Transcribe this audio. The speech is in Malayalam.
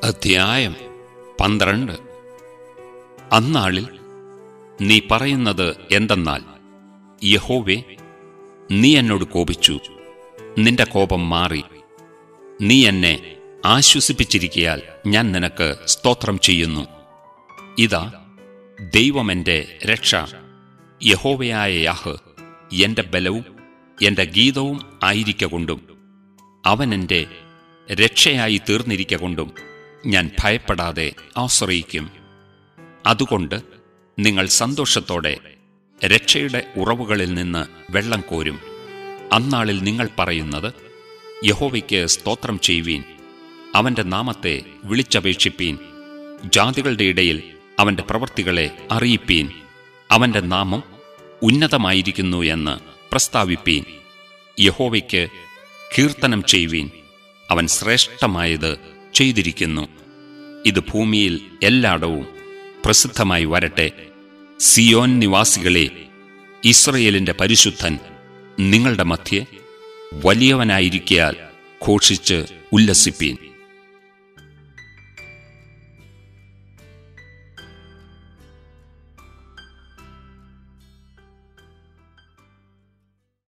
അധ്യായം പന്ത്രണ്ട് അന്നാളിൽ നീ പറയുന്നത് എന്തെന്നാൽ യഹോവേ നീ എന്നോട് കോപിച്ചു നിന്റെ കോപം മാറി നീ എന്നെ ആശ്വസിപ്പിച്ചിരിക്കയാൽ ഞാൻ നിനക്ക് സ്തോത്രം ചെയ്യുന്നു ഇതാ ദൈവം എൻ്റെ രക്ഷ യഹോവയായ യാഹ് എൻ്റെ ബലവും എൻ്റെ ഗീതവും ആയിരിക്കൊണ്ടും അവൻ എൻ്റെ രക്ഷയായി തീർന്നിരിക്കൊണ്ടും ഞാൻ ഭയപ്പെടാതെ ആശ്രയിക്കും അതുകൊണ്ട് നിങ്ങൾ സന്തോഷത്തോടെ രക്ഷയുടെ ഉറവുകളിൽ നിന്ന് വെള്ളം കോരും അന്നാളിൽ നിങ്ങൾ പറയുന്നത് യഹോവയ്ക്ക് സ്തോത്രം ചെയ്യുവീൻ അവന്റെ നാമത്തെ വിളിച്ചപേക്ഷിപ്പീൻ ജാതികളുടെ ഇടയിൽ അവന്റെ പ്രവൃത്തികളെ അറിയിപ്പീൻ അവന്റെ നാമം ഉന്നതമായിരിക്കുന്നു എന്ന് പ്രസ്താവിപ്പീൻ യഹോവയ്ക്ക് കീർത്തനം ചെയ്യുവീൻ അവൻ ശ്രേഷ്ഠമായത് ചെയ്തിരിക്കുന്നു ഇത് ഭൂമിയിൽ എല്ലായിടവും പ്രസിദ്ധമായി വരട്ടെ സിയോൻ നിവാസികളെ ഇസ്രയേലിന്റെ പരിശുദ്ധൻ നിങ്ങളുടെ മധ്യേ വലിയവനായിരിക്കയാൽ ഘോഷിച്ച് ഉല്ലസിപ്പീൻ